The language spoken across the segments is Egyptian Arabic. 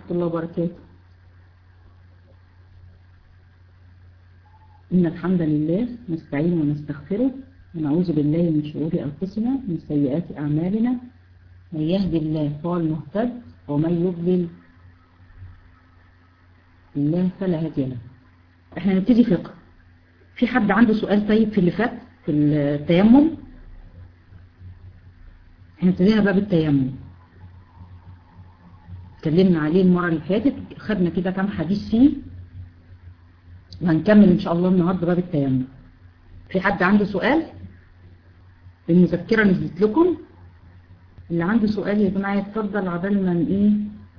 الله وبركاته إن الحمد لله نستعين ونستغفره ونعوذ بالله من شرور أنفسنا من سيئات أعمالنا من يهد الله فهو المهتد ومن يضلل الله فلا هادي له احنا نبتدي فقه في حد عنده سؤال طيب في اللي فات في التيمم احنا ابتدينا باب التيمم اتكلمنا عليه المرة اللي فاتت خدنا كده كام حديث فيه وهنكمل ان شاء الله النهاردة باب التيمم في حد عنده سؤال المذكرة نزلت لكم اللي عنده سؤال يا جماعة يتفضل عبال ما ايه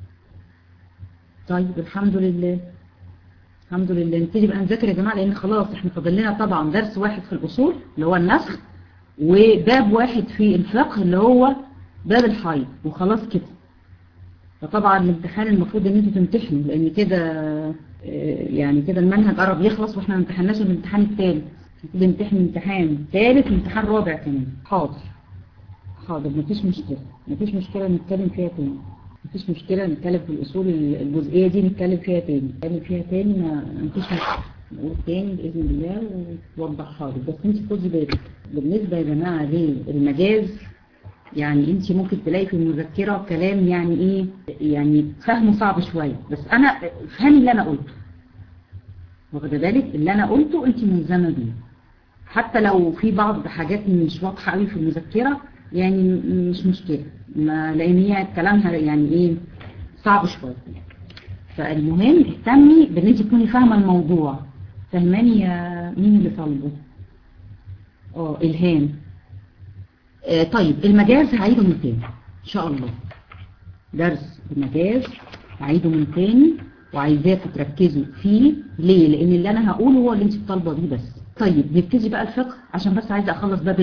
طيب الحمد لله الحمد لله نبتدي بقى نذاكر يا جماعة لان خلاص احنا فاضل لنا طبعا درس واحد في الاصول اللي هو النسخ وباب واحد في الفقه اللي هو باب الحيض وخلاص كده فطبعا الامتحان المفروض ان انتوا تمتحنوا لان كده يعني كده المنهج قرب يخلص واحنا ما امتحناش الامتحان الثالث المفروض نمتحن امتحان ثالث وامتحان رابع كمان حاضر حاضر مفيش مشكلة مفيش مشكلة نتكلم فيها تاني مفيش مشكلة نتكلم في الأصول الجزئية دي نتكلم فيها تاني نتكلم فيها تاني ما مفيش مشكلة نقول تاني بإذن الله وتوضحها لك بس انت خدي بالك بالنسبة يا جماعة للمجاز يعني انت ممكن تلاقي في المذكرة كلام يعني ايه يعني فهمه صعب شوية بس انا فهمي اللي انا قلته واخده بالك اللي انا قلته انت ملزمة بيه حتى لو في بعض حاجات مش واضحة قوي في المذكرة يعني مش مشكلة ما لان هي كلامها يعني ايه صعب شوية فالمهم اهتمي بان انت تكوني فاهمة الموضوع فهماني يا مين اللي طالبه اه الهام آه طيب المجاز هعيده من تاني ان شاء الله درس المجاز هعيده من تاني وعايزاكم تركزوا فيه ليه لان اللي انا هقوله هو اللي انت طالبه بيه بس طيب نبتدي بقى الفقه عشان بس عايزه اخلص باب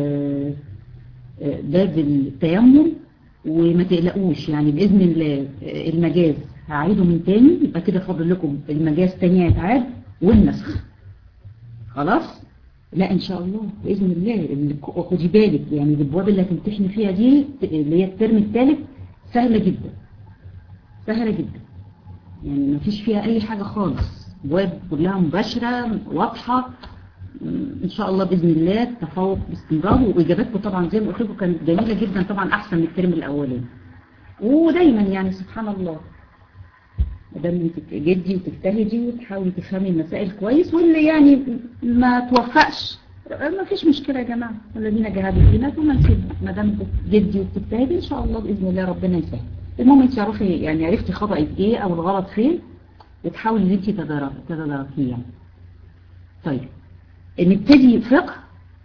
باب التيمم وما تقلقوش يعني باذن الله المجاز هعيده من تاني يبقى كده فاضل لكم المجاز تاني هيتعاد والنسخ خلاص لا ان شاء الله باذن الله خدي بالك يعني الابواب اللي هتمتحني فيها دي اللي هي الترم الثالث سهله جدا سهله جدا يعني ما فيش فيها اي حاجه خالص ابواب كلها مباشره واضحه ان شاء الله باذن الله تفوق باستمرار واجاباتكم طبعا زي ما قلت لكم كانت جميله جدا طبعا احسن من الترم الاولاني ودايما يعني سبحان الله دام انت جدي وتجتهدي وتحاولي تفهمي المسائل كويس واللي يعني ما توفقش ما فيش مشكله يا جماعه الذين جاهدوا فينا ثم نسيب ما دام جدي وبتجتهدي ان شاء الله باذن الله ربنا يسهل المهم انت تعرفي يعني عرفتي خطأك ايه او الغلط فين وتحاولي ان انت تتداركيه يعني طيب نبتدي فقه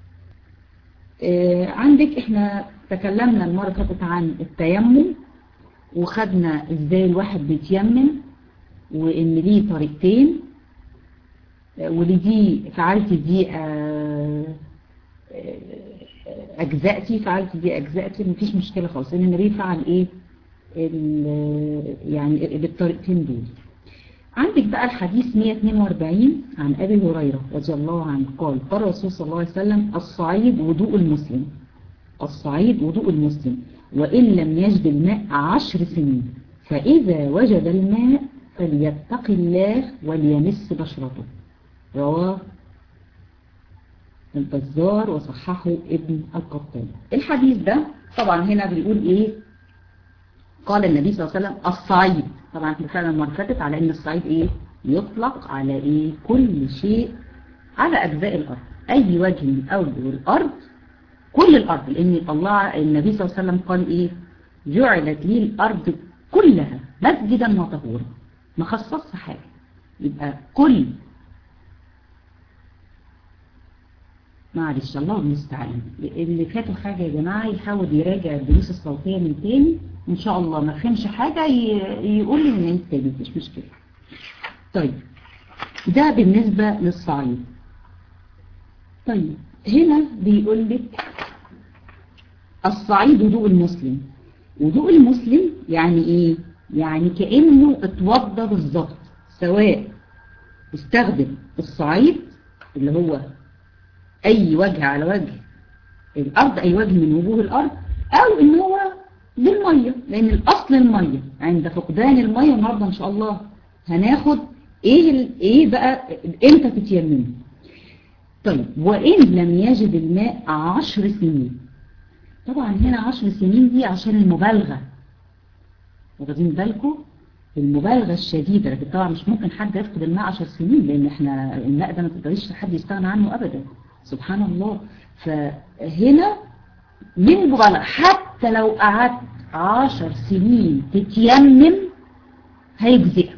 آه عندك احنا تكلمنا المرة اللي فاتت عن التيمم وخدنا ازاي الواحد بيتيمم وان ليه طريقتين آه ولدي فعلت دي آه اجزأتي فعلت دي اجزأتي مفيش مشكلة خالص ان النبي فعل ايه يعني بالطريقتين دول عندك بقى الحديث 142 عن أبي هريرة رضي الله عنه قال قال الرسول صلى الله عليه وسلم الصعيد وضوء المسلم الصعيد وضوء المسلم وإن لم يجد الماء عشر سنين فإذا وجد الماء فليتق الله وليمس بشرته رواه البزار وصححه ابن القطان الحديث ده طبعا هنا بيقول ايه قال النبي صلى الله عليه وسلم الصعيد طبعا احنا فعلا المره فاتت على ان الصعيد ايه يطلق على ايه كل شيء على اجزاء الارض اي وجه من اوجه الارض كل الارض لان الله النبي صلى الله عليه وسلم قال ايه جعلت لي الارض كلها مسجدا وطهورا ما خصصش حاجه يبقى كل معلش الله المستعان اللي فاتوا حاجه يا جماعه يحاول يراجع الدروس الصوتيه من تاني ان شاء الله ما فهمش حاجة يقول لي من تاني مش مشكلة طيب ده بالنسبة للصعيد طيب هنا بيقول لك الصعيد وضوء المسلم وضوء المسلم يعني ايه يعني كأنه اتوضى بالظبط سواء استخدم الصعيد اللي هو اي وجه على وجه الارض اي وجه من وجوه الارض او ان هو بالمية لأن الأصل المية عند فقدان المية النهاردة إن شاء الله هناخد إيه, ال... إيه بقى إمتى تتيمم طيب وإن لم يجد الماء عشر سنين طبعا هنا عشر سنين دي عشان المبالغة واخدين بالكم المبالغة الشديدة لكن طبعا مش ممكن حد يفقد الماء عشر سنين لأن احنا الماء ده ما تقدريش حد يستغنى عنه أبدا سبحان الله فهنا من المبالغة حتى لو قعدت عشر سنين تتيمم هيجزئك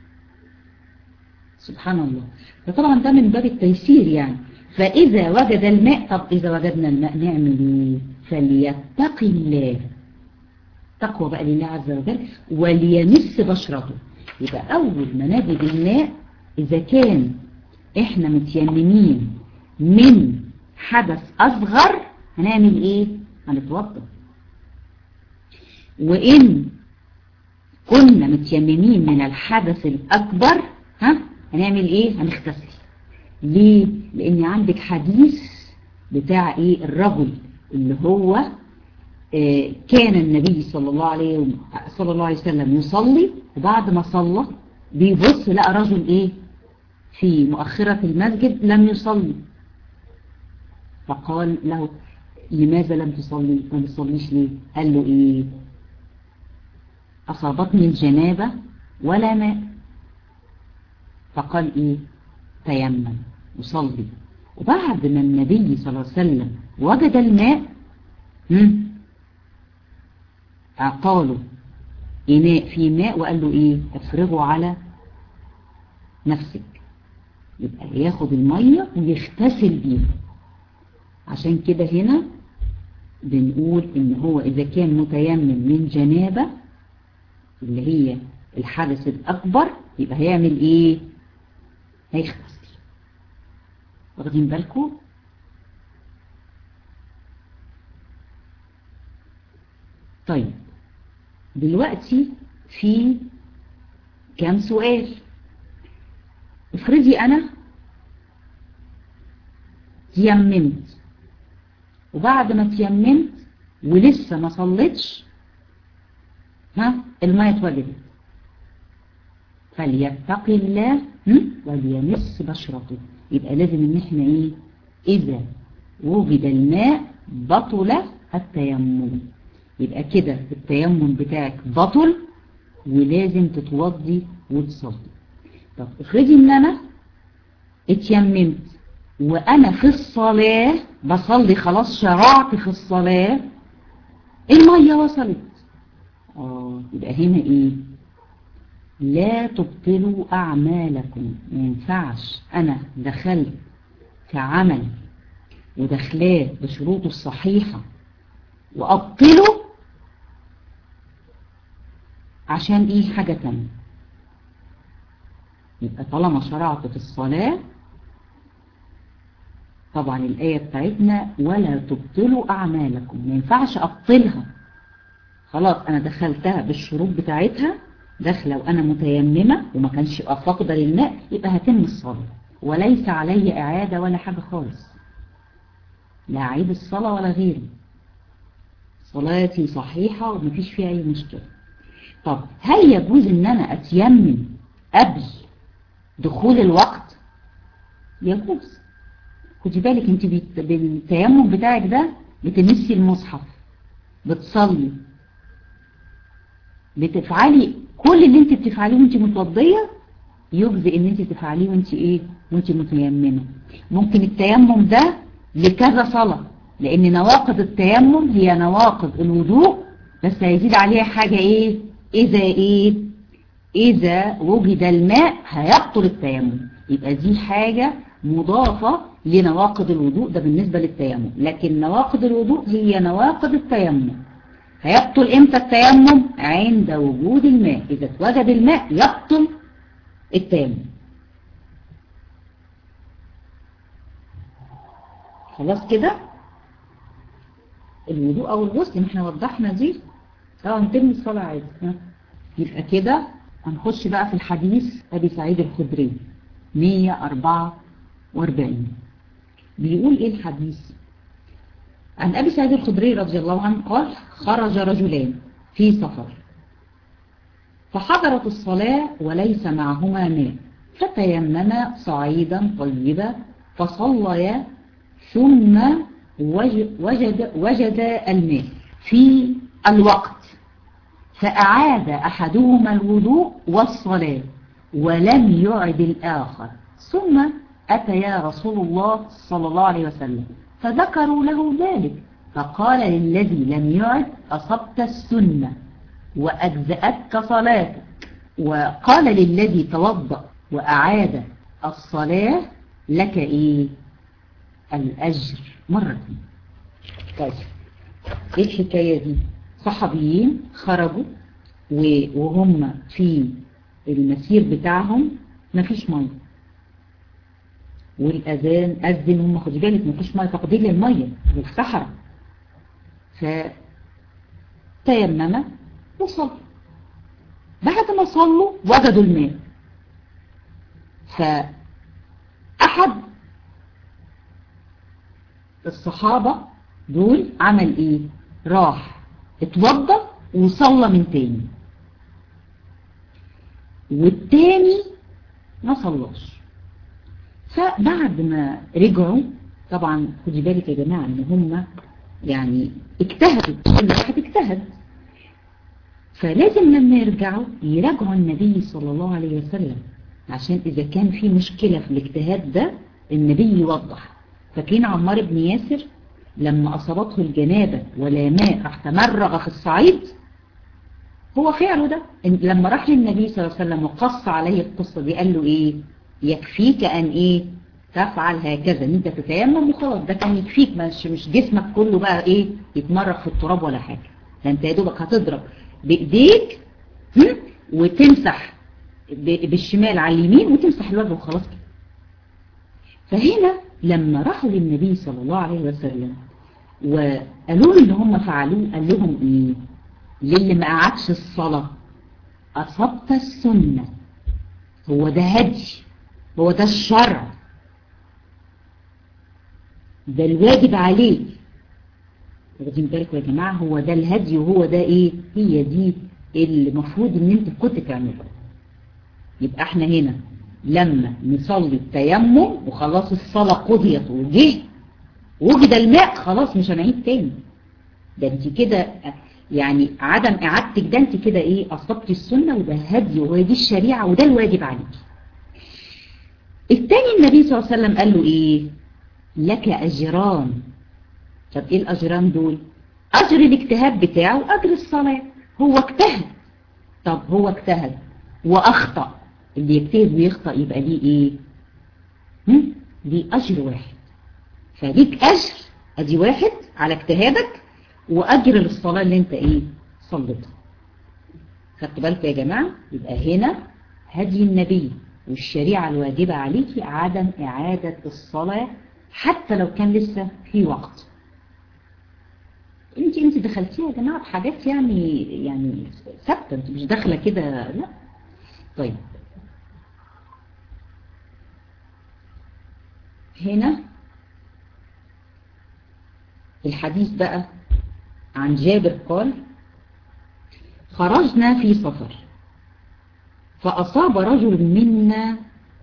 سبحان الله فطبعا ده من باب التيسير يعني فإذا وجد الماء طب إذا وجدنا الماء نعمل ايه فليتقي الله تقوى بقى لله عز وجل وليمس بشرته يبقى أول ما نجد الماء إذا كان إحنا متيممين من حدث أصغر هنعمل إيه هنتوضى وإن كنا متيممين من الحدث الأكبر ها هنعمل إيه هنغتسل ليه لأن عندك حديث بتاع إيه الرجل اللي هو آه كان النبي صلى الله عليه صلى الله عليه وسلم يصلي وبعد ما صلى بيبص لقى رجل إيه في مؤخرة المسجد لم يصلي فقال له لماذا لم تصلي ما تصليش ليه قال له ايه اصابتني الجنابة ولا ماء فقال ايه تيمم وصلي وبعد ما النبي صلى الله عليه وسلم وجد الماء اعطاله إناء فيه ماء وقال له ايه افرغه على نفسك يبقى ياخد المية ويغتسل بيها عشان كده هنا بنقول ان هو اذا كان متيمم من جنابة اللي هي الحدث الاكبر يبقى هيعمل ايه هيغتسل واخدين بالكم طيب دلوقتي في كام سؤال افرضي انا تيممت وبعد ما تيممت ولسه ما صليتش ها المية اتوجدت فليتقي الله وليمس بشرته يبقى لازم ان احنا ايه اذا وجد الماء بطل التيمم يبقى كده التيمم بتاعك بطل ولازم تتوضي وتصلي طب افرضي ان انا اتيممت وانا في الصلاة بصلي خلاص شرعت في الصلاة المية وصلت اه يبقى هنا ايه لا تبطلوا اعمالكم ما ينفعش انا دخلت في عمل ودخلاه بشروطه الصحيحة وابطله عشان ايه حاجة تانية يبقى طالما شرعت في الصلاة طبعا الآية بتاعتنا ولا تبطلوا أعمالكم ما ينفعش أبطلها خلاص أنا دخلتها بالشروط بتاعتها داخلة وأنا متيممة وما كانش يبقى فاقدة للماء يبقى هتم الصلاة وليس علي إعادة ولا حاجة خالص لا أعيد الصلاة ولا غيره صلاتي صحيحة ومفيش فيها أي مشكلة طب هل يجوز ان انا اتيمم قبل دخول الوقت يجوز خدي بالك انت بالتيمم بتاعك ده بتمسي المصحف بتصلي بتفعلي كل اللي انت بتفعليه وانت متوضية يجزئ ان انت تفعليه وانت ايه وانت متيممة ممكن التيمم ده لكذا صلاة لان نواقض التيمم هي نواقض الوضوء بس هيزيد عليها حاجة ايه إذا إيه إذا وجد الماء هيبطل التيمم يبقى دي حاجة مضافة لنواقض الوضوء ده بالنسبة للتيمم لكن نواقض الوضوء هي نواقض التيمم هيبطل إمتى التيمم عند وجود الماء إذا اتوجد الماء يبطل التيمم خلاص كده الوضوء أو الغسل احنا وضحنا دي اه نتم الصلاة عادي يبقى كده هنخش بقى في الحديث أبي سعيد الخدري 144 بيقول ايه الحديث عن أبي سعيد الخدري رضي الله عنه قال خرج رجلان في سفر فحضرت الصلاة وليس معهما ماء فتيمما صعيدا طيبا فصليا ثم وجد, وجد الماء في الوقت فأعاد أحدهما الوضوء والصلاة ولم يعد الآخر ثم أتيا رسول الله صلى الله عليه وسلم فذكروا له ذلك فقال للذي لم يعد أصبت السنة وأجزأتك صلاتك وقال للذي توضأ وأعاد الصلاة لك إيه الأجر مرتين طيب إيه الحكاية دي صحابيين خرجوا وهم في المسير بتاعهم مفيش ميه والأذان أذن هم خدي بالك مفيش ميه تقدير للميه والصحراء فتيمم وصلوا بعد ما صلوا وجدوا الماء فأحد الصحابة دول عمل ايه راح اتوضى وصلى من تاني والتاني ما صلاش فبعد ما رجعوا طبعا خدي بالك يا جماعة ان هم يعني اجتهدوا كل واحد اجتهد فلازم لما يرجعوا يراجعوا النبي صلى الله عليه وسلم عشان إذا كان في مشكلة في الاجتهاد ده النبي يوضح فاكرين عمار بن ياسر لما أصابته الجنابة ولا ماء راح تمرغ في الصعيد هو فعله ده لما راح للنبي صلى الله عليه وسلم وقص عليه القصة دي قال له إيه يكفيك أن إيه تفعل هكذا ان انت تتيمم وخلاص ده كان يكفيك مش مش جسمك كله بقى ايه يتمرغ في التراب ولا حاجة ده انت يا دوبك هتضرب بايديك وتمسح بالشمال على اليمين وتمسح الوجه وخلاص كده فهنا لما راحوا للنبي صلى الله عليه وسلم وقالوا له اللي هم فعلوه قال لهم ايه للي ما قعدش الصلاة أصبت السنة هو ده هدي هو ده الشرع ده الواجب عليك واخدين بالكم يا جماعة هو ده الهدي وهو ده ايه هي دي اللي المفروض ان انت كنت تعمله يبقى احنا هنا لما نصلي التيمم وخلاص الصلاة قضيت وجه وجد الماء خلاص مش هنعيد تاني ده انت كده يعني عدم اعادتك ده انت كده ايه اصبتي السنة وده هدي وهي دي الشريعة وده الواجب عليك التاني النبي صلى الله عليه وسلم قال له ايه لك اجران طب ايه الاجران دول اجر الاجتهاد بتاعه واجر الصلاة هو اجتهد طب هو اجتهد واخطأ اللي يجتهد ويخطأ يبقى ليه ايه هم؟ ليه اجر واحد فليك اجر ادي واحد على اجتهادك واجر للصلاة اللي انت ايه صليتها خدت بالك يا جماعة يبقى هنا هدي النبي والشريعة الواجبة عليك عدم اعادة الصلاة حتى لو كان لسه في وقت انت انت دخلتيها يا جماعة بحاجات يعني يعني ثابته انت مش داخله كده لا طيب هنا الحديث بقى عن جابر قال خرجنا في سفر فأصاب رجل منا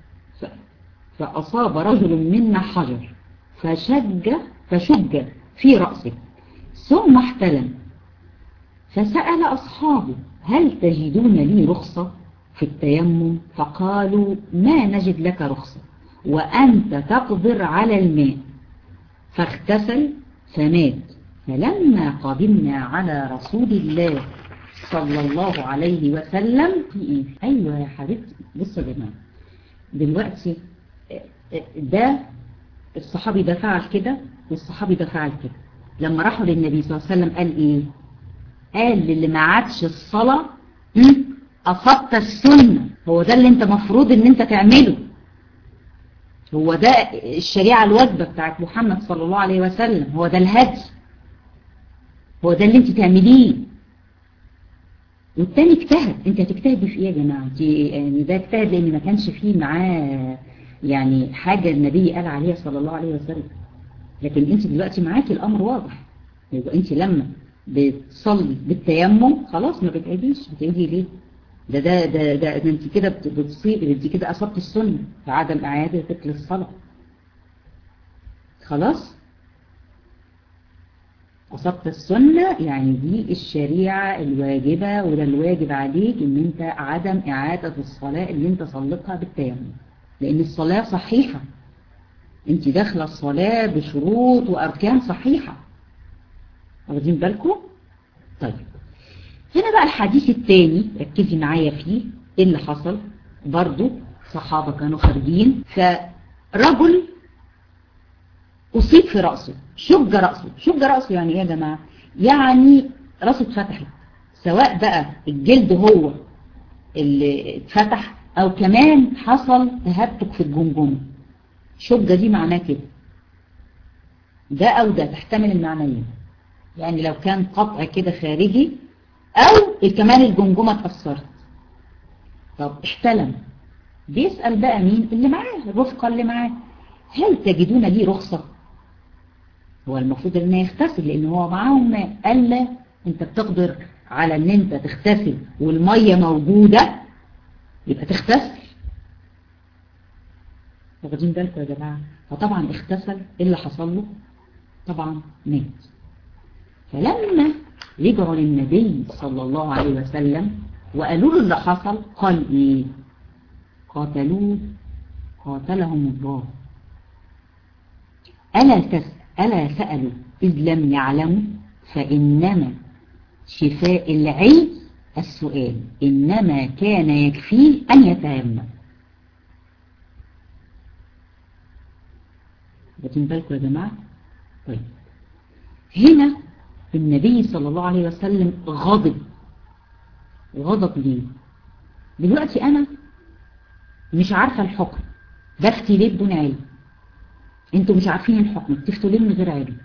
فأصاب رجل منا حجر فشج فشج في رأسه ثم احتلم فسأل أصحابه هل تجدون لي رخصة في التيمم فقالوا ما نجد لك رخصة وأنت تقدر على الماء فاغتسل فمات فلما قدمنا على رسول الله صلى الله عليه وسلم في ايه ايوه يا حبيبتي بصوا يا جماعه دلوقتي ده الصحابي ده فعل كده والصحابي ده فعل كده لما راحوا للنبي صلى الله عليه وسلم قال ايه قال للي ما عادش الصلاة أصبت السنة هو ده اللي انت مفروض ان انت تعمله هو ده الشريعة الواجبة بتاعت محمد صلى الله عليه وسلم هو ده الهدي هو ده اللي انت تعمليه والتاني اجتهد انت هتجتهدي في ايه يا جماعة انت يعني ده اجتهد لان ما كانش فيه معاه يعني حاجة النبي قال عليها صلى الله عليه وسلم لكن انت دلوقتي معاكي الامر واضح يبقى انت لما بتصلي بالتيمم خلاص ما بتعيديش بتعيدي ليه ده ده ده ده, ده انت كده بتصيبي انت كده اصبت السنه في عدم اعادتك للصلاه خلاص أصبت السنة يعني دي الشريعة الواجبة وده الواجب عليك ان انت عدم اعادة الصلاة اللي انت صليتها بالتيمم لان الصلاة صحيحة انت داخلة الصلاة بشروط واركان صحيحة واخدين بالكم طيب هنا بقى الحديث الثاني ركزي معايا فيه ايه اللي حصل برضو صحابة كانوا خارجين فرجل أصيب في رأسه شج رأسه شج رأسه يعني ايه يا جماعة يعني رأسه اتفتحت سواء بقى الجلد هو اللي اتفتح او كمان حصل تهتك في الجمجمة شجة دي معناه كده ده او ده تحتمل المعنيين يعني لو كان قطع كده خارجي او كمان الجمجمة اتأثرت طب احتلم بيسأل بقى مين اللي معاه الرفقة اللي معاه هل تجدون لي رخصة هو المفروض ان يغتسل لان هو معاهم ماء قال لا انت بتقدر على ان انت تغتسل والمية موجودة يبقى تغتسل واخدين بالكم يا جماعة فطبعا اغتسل ايه اللي حصل له طبعا مات فلما رجعوا للنبي صلى الله عليه وسلم وقالوا له اللي حصل قال ايه قاتلوه قاتلهم الله ألا تسأل ألا سألوا إذ لم يعلموا فإنما شفاء العي السؤال إنما كان يكفيه أن يتيمم واخدين بالكم يا جماعة طيب هنا النبي صلى الله عليه وسلم غضب غضب ليه دلوقتي أنا مش عارفة الحكم بفتي ليه بدون علم انتوا مش عارفين الحكم بتفتوا ليه من غير علم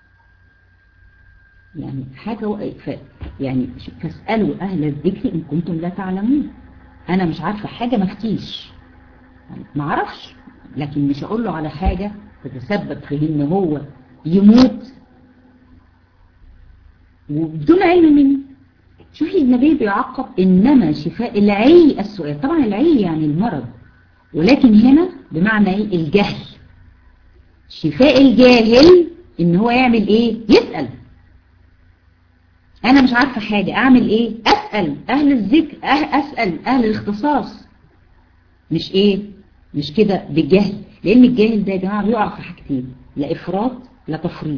يعني حاجة وقف يعني فاسألوا أهل الذكر إن كنتم لا تعلمون أنا مش عارفة حاجة ما فتيش يعني ما عرفش لكن مش أقول له على حاجة تتسبب في إن هو يموت وبدون علم مني شوفي النبي بيعقب إنما شفاء العي السؤال طبعا العي يعني المرض ولكن هنا بمعنى إيه الجهل شفاء الجاهل إن هو يعمل إيه يسأل أنا مش عارفة حاجة أعمل إيه أسأل أهل الذكر أه أسأل أهل الاختصاص مش إيه مش كده بالجهل لأن الجاهل ده يا جماعة بيقع في حاجتين لا إفراط لا تفريط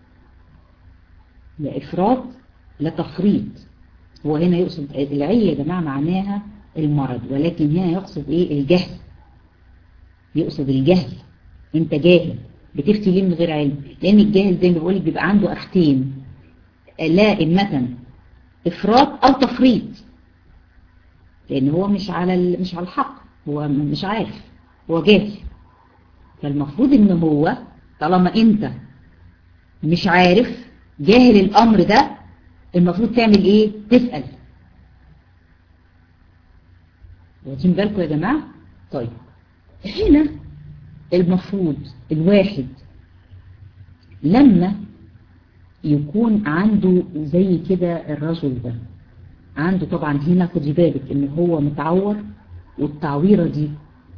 لا إفراط لا تفريط هو هنا يقصد العية يا جماعة معناها المرض ولكن هنا يقصد إيه الجهل يقصد الجهل انت جاهل بتفتي ليه من غير علم لأن الجاهل زي ما بقولك بيبقى عنده أختين لا إمة إفراط أو تفريط لأن هو مش على مش على الحق هو مش عارف هو جاهل فالمفروض إن هو طالما أنت مش عارف جاهل الأمر ده المفروض تعمل إيه تسأل واخدين بالكم يا جماعة طيب هنا المفروض الواحد لما يكون عنده زي كده الرجل ده عنده طبعا هنا خدي بالك ان هو متعور والتعويرة دي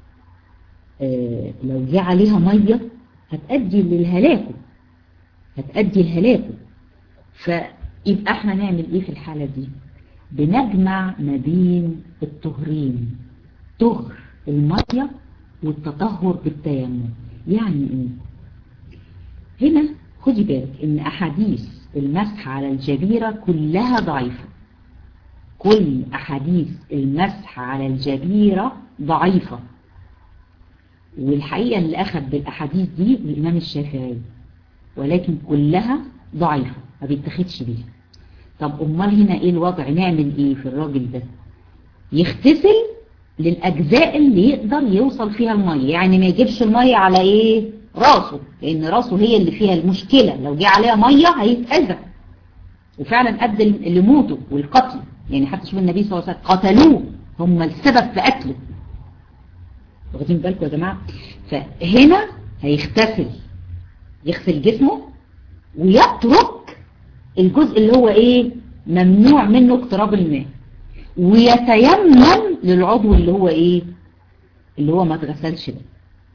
آه لو جه عليها مية هتأدي للهلاكه هتأدي لهلاكه فيبقى احنا نعمل ايه في الحالة دي بنجمع ما بين الطهرين طهر المية والتطهر بالتيمم يعني ايه هنا خدي بالك ان احاديث المسح على الجبيرة كلها ضعيفة كل احاديث المسح على الجبيرة ضعيفة والحقيقة اللي اخذ بالاحاديث دي الامام الشافعي ولكن كلها ضعيفة ما بيتخدش بيها طب امال هنا ايه الوضع نعمل ايه في الراجل ده يغتسل للاجزاء اللي يقدر يوصل فيها المية يعني ما يجيبش المية على ايه راسه لان راسه هي اللي فيها المشكلة لو جه عليها مية هيتأذى وفعلا ادى لموته والقتل يعني حتى شوف النبي صلى الله عليه وسلم قتلوه هم السبب في قتله واخدين بالكم يا جماعة فهنا هيغتسل يغسل جسمه ويترك الجزء اللي هو ايه ممنوع منه اقتراب الماء ويتيمم للعضو اللي هو ايه اللي هو ما اتغسلش ده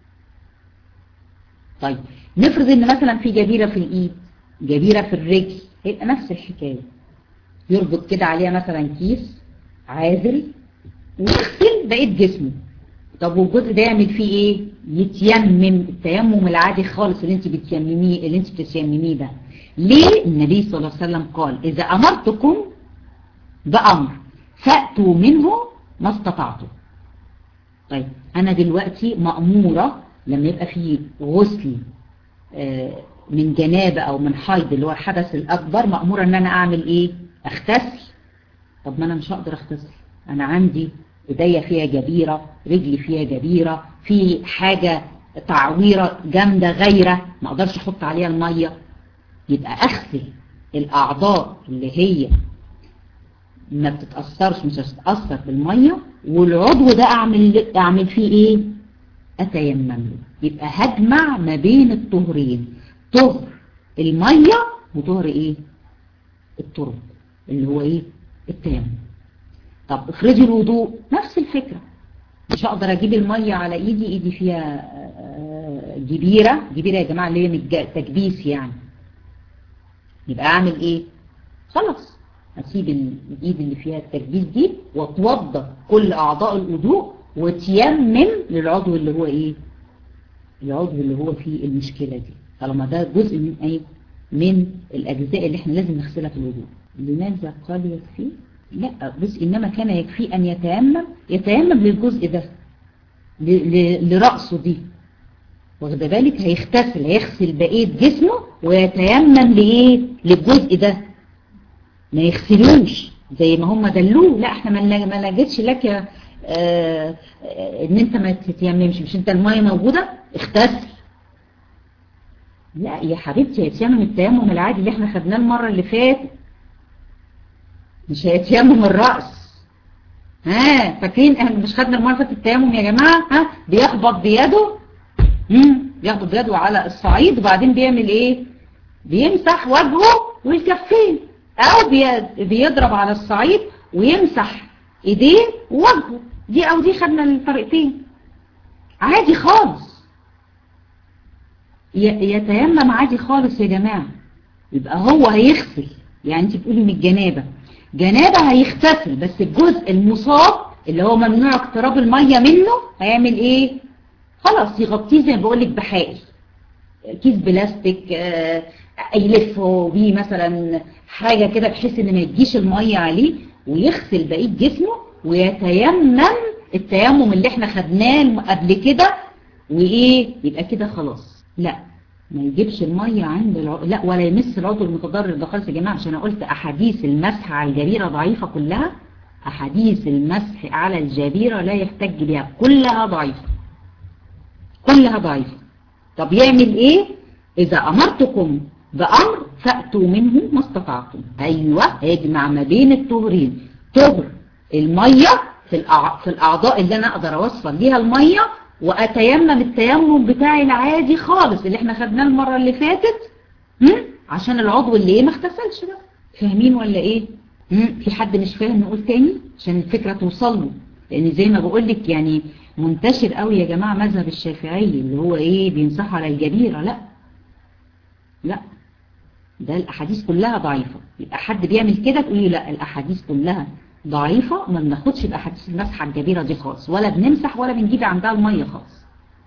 طيب نفرض ان مثلا في جبيرة في الايد جبيرة في الرجل هيبقى نفس الحكاية يربط كده عليها مثلا كيس عازل ويغسل بقية جسمه طب والجزء ده يعمل فيه ايه يتيمم التيمم العادي خالص اللي انت بتيمميه اللي انت بتيمميه ده ليه النبي صلى الله عليه وسلم قال اذا امرتكم بامر فاتوا منه ما استطعتم طيب انا دلوقتي مأمورة لما يبقى في غسل من جنابة او من حيض اللي هو الحدث الاكبر مأمورة ان انا اعمل ايه اغتسل طب ما انا مش هقدر اغتسل انا عندي ايديا فيها جبيرة رجلي فيها جبيرة في حاجة تعويرة جامدة غيرة ما اقدرش احط عليها المية يبقى اغسل الاعضاء اللي هي ما بتتأثرش مش هتتأثر بالمية والعضو ده اعمل اعمل فيه ايه اتيمم له يبقى هجمع ما بين الطهرين طهر المية وطهر ايه الترب اللي هو ايه التيمم طب افرضي الوضوء نفس الفكرة مش هقدر اجيب المية على ايدي ايدي فيها جبيرة جبيرة يا جماعة اللي هي تكبيس يعني يبقى اعمل ايه خلاص اسيب الايد اللي فيها التكبيس دي واتوضى كل اعضاء الوضوء وتيمم للعضو اللي هو ايه العضو اللي هو فيه المشكلة دي طالما ده جزء من ايه من الاجزاء اللي احنا لازم نغسلها في الوضوء لماذا قال يكفي لا بس انما كان يكفي ان يتيمم يتيمم للجزء ده لرأسه دي واخد بالك هيغتسل هيغسل بقية جسمه ويتيمم لايه للجزء ده ما يغسلوش زي ما هم دلوه لا احنا ما نجدش لك آه آه ان انت ما تتيممش مش انت المية موجودة اغتسل لا يا حبيبتي هيتيمم التيمم العادي اللي احنا خدناه المرة اللي فاتت مش هيتيمم الرأس ها فاكرين احنا مش خدنا المرة اللي فاتت التيمم يا جماعة ها بيخبط بيده امم بياخد بيده على الصعيد وبعدين بيعمل ايه بيمسح وجهه والكفين او بيضرب على الصعيد ويمسح ايديه ووجهه دي او دي خدنا الطريقتين عادي خالص يتيمم عادي خالص يا جماعة يبقى هو هيغسل يعني انت بتقولي من الجنابة جنابة هيغتسل بس الجزء المصاب اللي هو ممنوع اقتراب المية منه هيعمل ايه خلاص يغطيه زي ما بقولك بحائل كيس بلاستيك آه يلفه بيه مثلا حاجة كده بحيث ان ما يجيش المية عليه ويغسل بقية جسمه ويتيمم التيمم اللي احنا خدناه قبل كده وايه يبقى كده خلاص لا ما يجيبش المية عند العضو لا ولا يمس العضو المتضرر ده خالص يا جماعة عشان انا قلت احاديث المسح على الجبيرة ضعيفة كلها احاديث المسح على الجبيرة لا يحتج بها كلها ضعيفة كلها ضعيفة طب يعمل ايه اذا امرتكم بامر فأتوا منه ما استطعتم ايوه يجمع ما بين الطهرين طهر المية في, الأع... في الاعضاء اللي انا اقدر اوصل ليها المية واتيمم التيمم بتاعي العادي خالص اللي احنا خدناه المرة اللي فاتت هم؟ عشان العضو اللي ايه ما اغتسلش ده فاهمين ولا ايه هم؟ في حد مش فاهم نقول تاني عشان الفكرة توصل له لان زي ما بقول لك يعني منتشر قوي يا جماعة مذهب الشافعي اللي هو ايه بينصح على الجبيرة لا لا ده الاحاديث كلها ضعيفة يبقى حد بيعمل كده تقولي لا الاحاديث كلها ضعيفة ما بناخدش باحاديث المسح الجبيرة دي خالص ولا بنمسح ولا بنجيب عندها المية خالص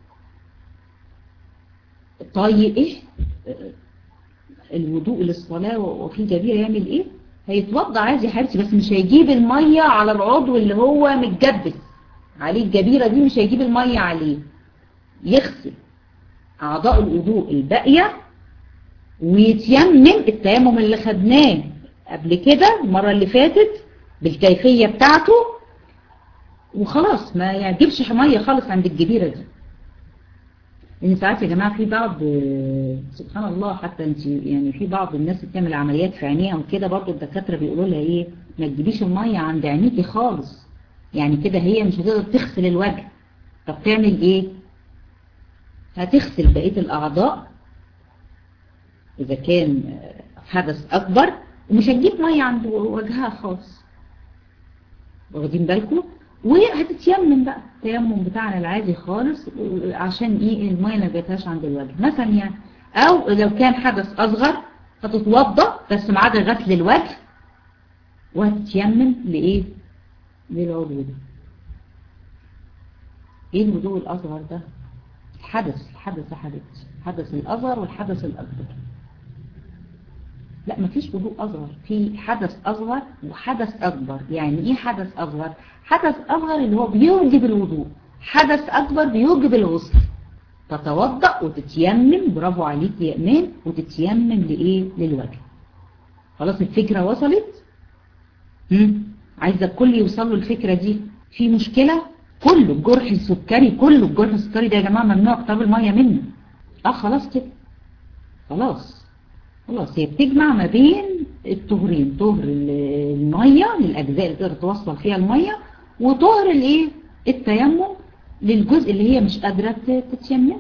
طيب ايه الوضوء للصلاة وفي جبيرة يعمل ايه هيتوضع عادي يا حبيبتي بس مش هيجيب المية على العضو اللي هو متجبس عليه الجبيرة دي مش هيجيب المية عليه يغسل اعضاء الوضوء الباقية ويتيمم التيمم اللي خدناه قبل كده المرة اللي فاتت بالكيفية بتاعته وخلاص ما يجيبش مية خالص عند الجبيرة دي لان ساعات يا جماعة في بعض سبحان الله حتى انت يعني في بعض الناس اللي بتعمل عمليات في عينيها وكده برضه الدكاترة بيقولوا لها ايه ما تجيبيش المية عند عينيكي خالص يعني كده هي مش هتقدر تغسل الوجه طب تعمل ايه هتغسل بقية الاعضاء اذا كان حدث اكبر ومش هتجيب مية عند وجهها خالص واخدين بالكم وهتتيمم بقى التيمم بتاعنا العادي خالص عشان ايه المية ما جاتهاش عند الوجه مثلا يعني او لو كان حدث اصغر هتتوضى بس ما عدا غسل الوجه وهتتيمم لايه للعضو ده ايه الوضوء الاصغر ده الحدث الحدث يا حبيبتي الحدث الاصغر والحدث الاكبر لا مفيش وضوء اصغر في حدث اصغر وحدث اكبر يعني ايه حدث اصغر حدث اصغر اللي هو بيوجب الوضوء حدث اكبر بيوجب الغسل تتوضأ وتتيمم برافو عليك يا ايمان وتتيمم لايه للوجه خلاص الفكرة وصلت هم؟ عايزة الكل يوصل له الفكرة دي في مشكلة كله الجرح السكري كله الجرح السكري ده يا جماعة ممنوع اقتراب المية منه اه خلاص كده خلاص خلاص هي بتجمع ما بين الطهرين طهر المية للأجزاء اللي تقدر توصل فيها المية وطهر الايه التيمم للجزء اللي هي مش قادرة تتيمم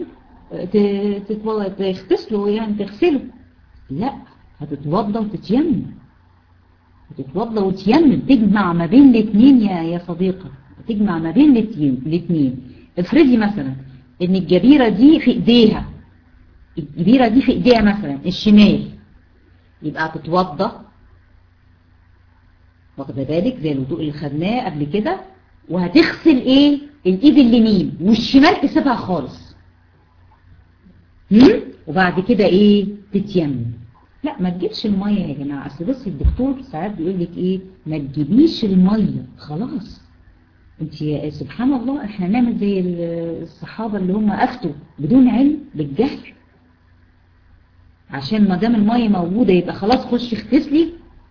تغتسله يعني تغسله لا هتتوضى وتتيمم هتتوضى وتيمم تجمع ما بين الاثنين يا يا صديقة تجمع ما بين الاثنين افرضي مثلا ان الجبيرة دي في ايديها الجبيرة دي في ايديها مثلا الشمال يبقى هتتوضى واخده بالك زي الوضوء اللي خدناه قبل كده وهتغسل ايه الايد اليمين والشمال تسيبها خالص هم؟ وبعد كده ايه تتيمم لا ما تجيبش المية يا جماعة اصل بص الدكتور ساعات بيقول لك ايه ما تجيبيش المية خلاص انت سبحان الله احنا نعمل زي الصحابة اللي هم افتوا بدون علم بالجهل عشان ما دام المية موجودة يبقى خلاص خش اغتسلي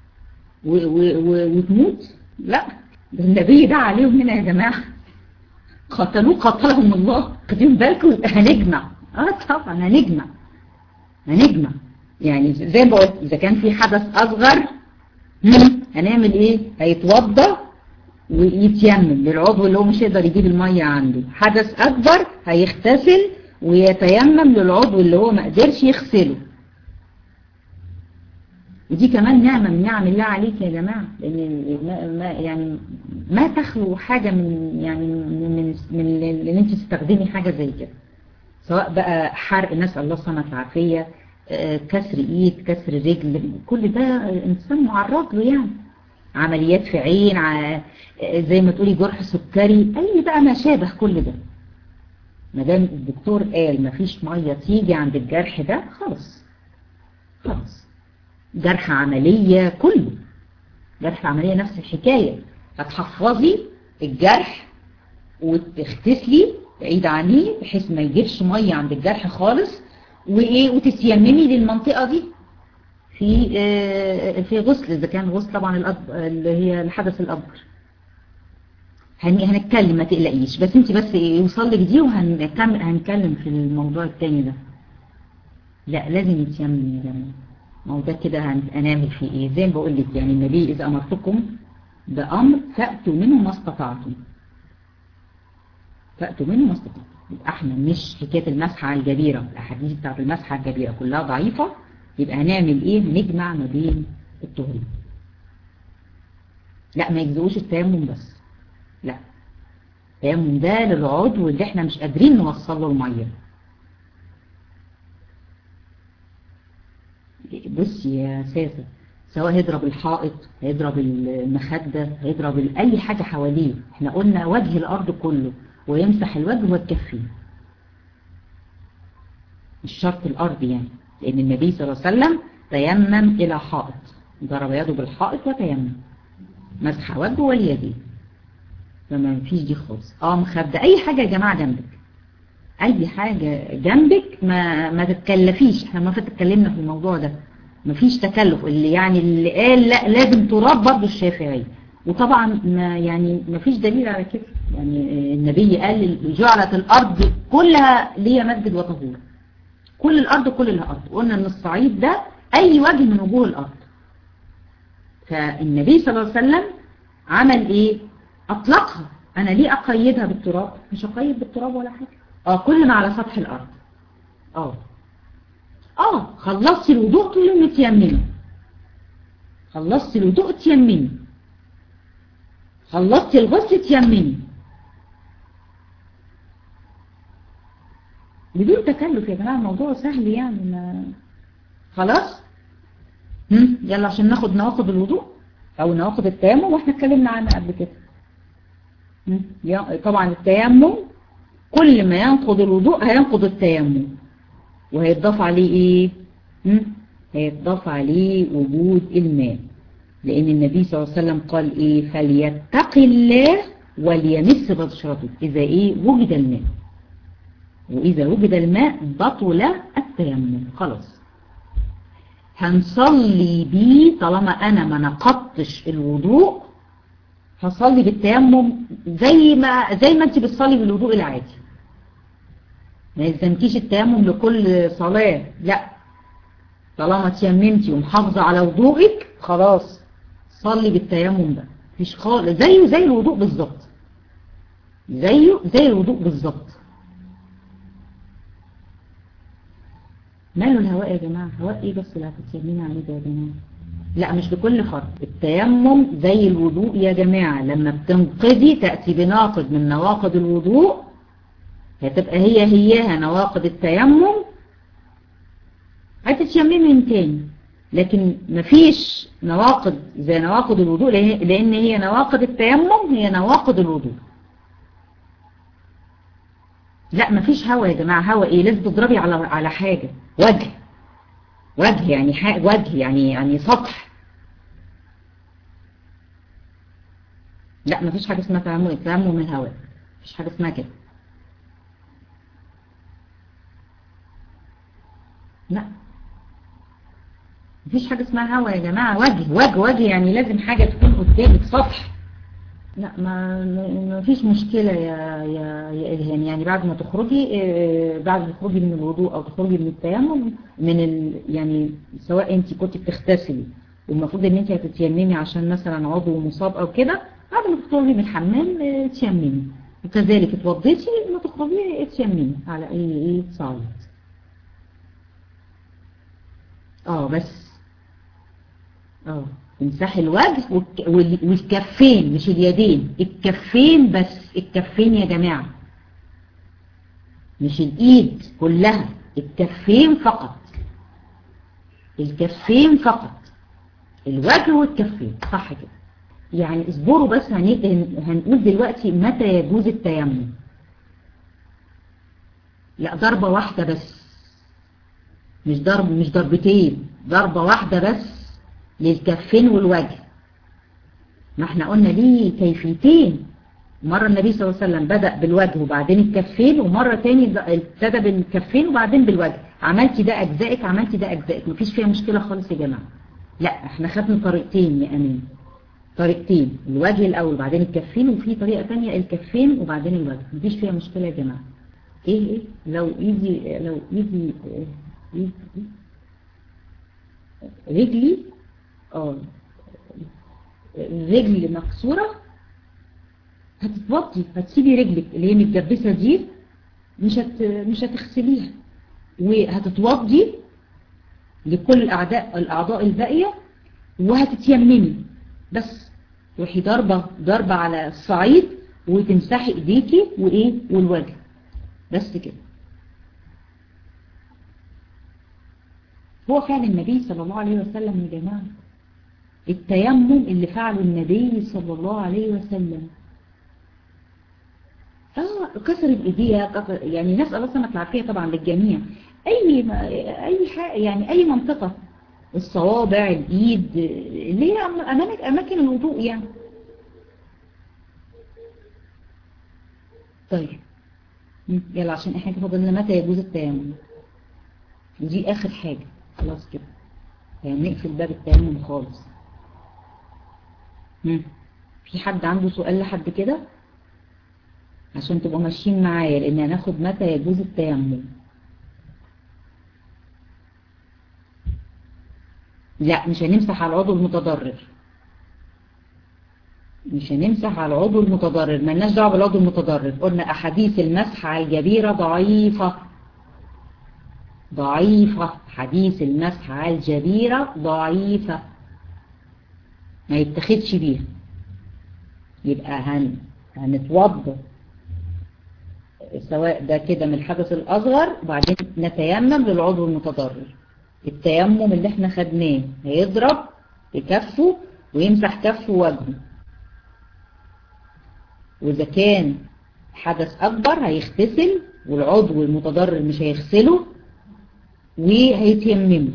وتموت لا ده النبي ده عليهم هنا يا جماعة قتلوه قتلهم الله خدين بالكم هنجمع اه طبعا هنجمع هنجمع يعني زي ما قلت اذا كان في حدث اصغر هنعمل ايه هيتوضى ويتيمم للعضو اللي هو مش يقدر يجيب المية عنده حدث اكبر هيغتسل ويتيمم للعضو اللي هو ما قدرش يغسله ودي كمان نعمة من نعم الله عليك يا جماعة لأن ما يعني ما تخلو حاجة من يعني من من ان انت تستخدمي حاجة زي كده سواء بقى حرق نسأل الله سبحانه العافية كسر ايد كسر رجل كل ده انسان معرض له يعني عمليات في عين زي ما تقولي جرح سكري اي بقى ما شابه كل ده ما دام الدكتور قال ما فيش ميه تيجي عند الجرح ده خلاص خلاص جرح عملية كله جرح عملية نفس الحكاية هتحفظي الجرح وتغتسلي بعيد عنيه بحيث ما يجيبش مية عند الجرح خالص وايه وتتيممي للمنطقة دي في آه في غسل اذا كان غسل طبعا الأكبر اللي هي الحدث الاكبر هنتكلم ما تقلقيش بس انت بس يوصل لك دي وهنكمل هنتكلم في الموضوع التاني ده لا لازم يتيمم يا جماعه ما هو ده كده هنعمل فيه ايه زي ما بقول لك يعني النبي اذا امرتكم بامر فاتوا منه ما استطعتم فاتوا منه ما استطعتم يبقى احنا مش حكايه المسح على الجبيره الاحاديث بتاعت المسح على الجبيره كلها ضعيفه يبقى هنعمل ايه نجمع ما بين الطهرين لا ما يجزئوش التيمم بس لا التيمم ده للعضو اللي احنا مش قادرين نوصل له الميه بصي يا ساسة سواء هيضرب الحائط هيضرب المخدة هيضرب أي حاجة حواليه احنا قلنا وجه الأرض كله ويمسح الوجه والكفين مش شرط الأرض يعني لأن النبي صلى الله عليه وسلم تيمم إلى حائط ضرب يده بالحائط وتيمم مسح وجهه واليدين فما فيش دي خالص اه مخدة أي حاجة يا جماعة جنبك اي حاجة جنبك ما ما تتكلفيش احنا ما اتكلمنا في الموضوع ده ما فيش تكلف اللي يعني اللي قال لا لازم تراب برضه الشافعي وطبعا ما يعني ما فيش دليل على كده يعني النبي قال جعلت الارض كلها ليا مسجد وطهور كل الارض كل الارض قلنا ان الصعيد ده اي وجه من وجوه الارض فالنبي صلى الله عليه وسلم عمل ايه اطلقها انا ليه اقيدها بالتراب مش اقيد بالتراب ولا حاجه اه كل ما على سطح الارض اه اه خلصتي الوضوء تقولي متيممه خلصت الوضوء تيمني خلصت الغسل تيمني بدون تكلف يا جماعة الموضوع سهل يعني ما خلاص هم؟ يلا عشان ناخد نواقض الوضوء او نواقض التيمم واحنا اتكلمنا عنها قبل كده طبعا التيمم كل ما ينقض الوضوء هينقض التيمم وهيتضاف عليه ايه هم؟ هيتضاف عليه وجود الماء لان النبي صلى الله عليه وسلم قال ايه فليتق الله وليمس بشرته اذا ايه وجد الماء واذا وجد الماء بطل التيمم خلاص هنصلي بيه طالما انا ما نقضتش الوضوء هصلي بالتيمم زي ما زي ما انت بتصلي بالوضوء العادي ما يلزمكيش التيمم لكل صلاة لا طالما تيممتي ومحافظة على وضوءك خلاص صلي بالتيمم ده مفيش خالص زيه زي الوضوء بالظبط زيه زي الوضوء بالظبط ماله الهواء يا جماعة هواء ايه بس اللي هتتيممي عليه ده يا جماعة لا مش لكل فرد التيمم زي الوضوء يا جماعة لما بتنقضي تأتي بناقض من نواقض الوضوء هتبقى هي هياها نواقض التيمم هتتيممي من تاني لكن مفيش نواقض زي نواقض الوضوء لأن هي نواقض التيمم هي نواقض الوضوء لا مفيش هوا يا جماعة هوا ايه لازم تضربي على على حاجة وجه وجه يعني حاجة وجه يعني يعني سطح لا مفيش حاجة اسمها تيمم تيمم الهواء مفيش حاجة اسمها كده لا مفيش حاجة اسمها هوا يا جماعة وجه وجه وجه يعني لازم حاجة تكون قدامك سطح لا ما ما فيش مشكلة يا يا يا إلهام يعني بعد ما تخرجي بعد ما تخرجي من الوضوء أو تخرجي من التيمم من ال يعني سواء أنت كنت بتغتسلي والمفروض إن أنت هتتيممي عشان مثلا عضو مصاب أو كده بعد ما تخرجي من الحمام تيممي وكذلك اتوضيتي ما تخرجي تيممي على أي إيه صعيد اه بس اه تمسحي الوجه والكفين مش اليدين الكفين بس الكفين يا جماعة مش الايد كلها الكفين فقط الكفين فقط الوجه والكفين صح كده يعني اصبروا بس هنقول دلوقتي متى يجوز التيمم لا ضربة واحدة بس مش ضرب مش ضربتين ضربة واحدة بس للكفين والوجه ما احنا قلنا ليه كيفيتين مرة النبي صلى الله عليه وسلم بدأ بالوجه وبعدين الكفين ومرة تاني ابتدى بالكفين وبعدين بالوجه عملتي ده أجزائك عملتي ده أجزائك مفيش فيها مشكلة خالص يا جماعة لا احنا خدنا طريقتين يا أمين طريقتين الوجه الأول وبعدين الكفين وفي طريقة تانية الكفين وبعدين الوجه مفيش فيها مشكلة يا جماعة ايه ايه لو ايدي لو ايدي ايه رجلي اه رجل مكسورة هتتوضي هتسيبي رجلك اللي هي متجبسة دي مش هت... مش هتغسليها وهتتوضي لكل الأعداء الأعضاء الباقية وهتتيممي بس روحي ضربة ضربة على الصعيد وتمسحي ايديكي وايه والوجه بس كده هو فعل النبي صلى الله عليه وسلم يا جماعة التيمم اللي فعله النبي صلى الله عليه وسلم اه كسر ايديها كسر يعني نسأل الله سنة العافية طبعا للجميع اي اي حاجة يعني اي منطقة الصوابع الايد اللي هي امامك اماكن الوضوء يعني طيب يلا عشان احنا كده فضلنا متى يجوز التيمم ودي اخر حاجة خلاص كده يعني نقفل باب التيمم خالص مم. في حد عنده سؤال لحد كده عشان تبقوا ماشيين معايا لان هناخد متى يجوز التيمم لا مش هنمسح على العضو المتضرر مش هنمسح على العضو المتضرر مالناش دعوه بالعضو المتضرر قلنا احاديث المسح على الجبيره ضعيفه ضعيفه حديث المسح على الجبيره ضعيفه ما يتخدش بيها يبقى هن هنتوضى سواء ده كده من الحدث الأصغر وبعدين نتيمم للعضو المتضرر التيمم اللي احنا خدناه هيضرب بكفه ويمسح كفه ووجهه وإذا كان حدث أكبر هيغتسل والعضو المتضرر مش هيغسله وهيتيممه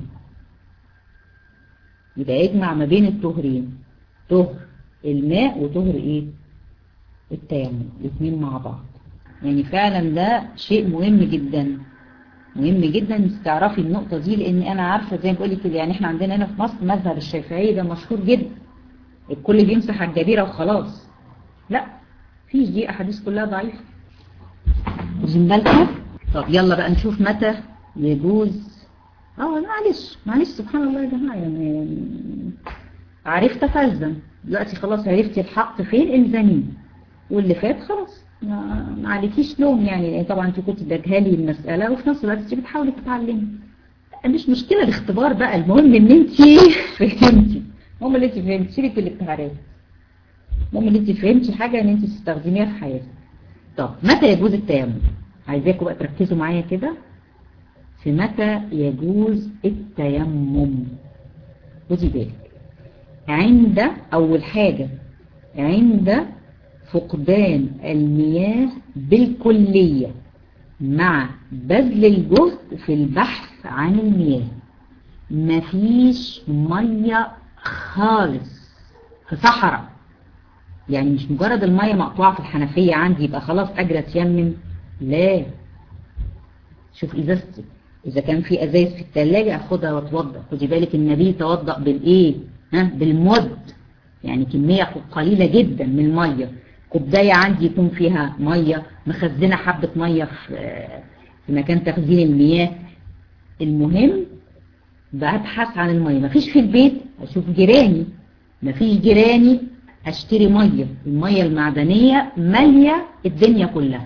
يبقى يجمع ما بين الطهرين طهر الماء وطهر ايه التيمم الاثنين مع بعض يعني فعلا ده شيء مهم جدا مهم جدا تعرفي النقطة دي لان انا عارفة زي ما بقول لك يعني احنا عندنا هنا في مصر مذهب الشافعي ده مشهور جدا الكل بيمسح على الجبيرة وخلاص لا فيش دي احاديث كلها ضعيفة واخدين بالكم طب يلا بقى نشوف متى يجوز اه معلش معلش سبحان الله يا جماعة يعني عرفت فالزم دلوقتي خلاص عرفتي الحق فين الزميه واللي فات خلاص ما عليكيش لوم يعني طبعا انت كنت بتجهلي المسألة وفي نفس الوقت انت بتحاولي تتعلمي مش مشكلة الاختبار بقى المهم ان انت فهمتي المهم ان انت فهمتي سيبك الابتهارات المهم ان انت فهمتي حاجة ان انت تستخدميها في حياتك طب متى يجوز التيمم عايزاكم بقى تركزوا معايا كده في متى يجوز التيمم خدي بالك عند أول حاجة عند فقدان المياه بالكلية مع بذل الجهد في البحث عن المياه مفيش مية خالص في صحراء يعني مش مجرد المية مقطوعة في الحنفية عندي يبقى خلاص أجرى تيمم لا شوف إزازتي إذا كان في أزايز في الثلاجة أخدها واتوضى خدي بالك النبي توضأ بالإيه ها بالمد يعني كمية قليلة جدا من المية كوباية عندي يكون فيها مية مخزنة حبة مية في في مكان تخزين المياه المهم ببحث عن المية مفيش في البيت أشوف جيراني مفيش جيراني أشتري مية المية المعدنية مالية الدنيا كلها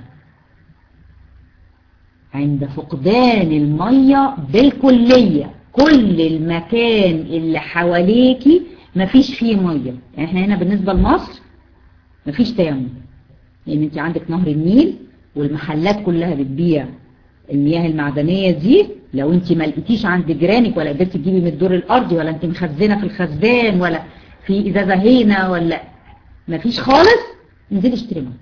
عند فقدان المية بالكلية كل المكان اللي حواليكي مفيش فيه مية يعني احنا هنا بالنسبة لمصر مفيش تيمم لان انت عندك نهر النيل والمحلات كلها بتبيع المياه المعدنية دي لو انت ما لقيتيش عند جيرانك ولا قدرتي تجيبي من الدور الارضي ولا انت مخزنة في الخزان ولا في ازازة هنا ولا مفيش خالص انزلي اشتري مية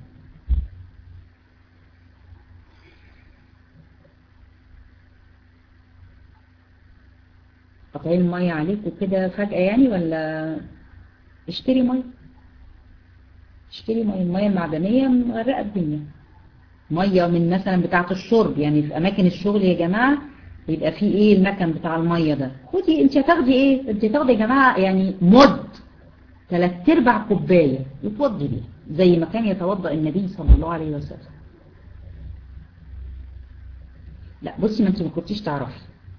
قطعين المية عليك وكده فجأة يعني ولا اشتري مية اشتري مية المية المعدنية مغرقة الدنيا مية من مثلا بتاعة الشرب يعني في أماكن الشغل يا جماعة يبقى في ايه المكان بتاع المية ده خدي انت هتاخدي ايه انت هتاخدي يا جماعة يعني مد ثلاث ارباع كوباية يتوضي بيها زي ما كان يتوضأ النبي صلى الله عليه وسلم لا بصي ما انت ما كنتيش تعرفي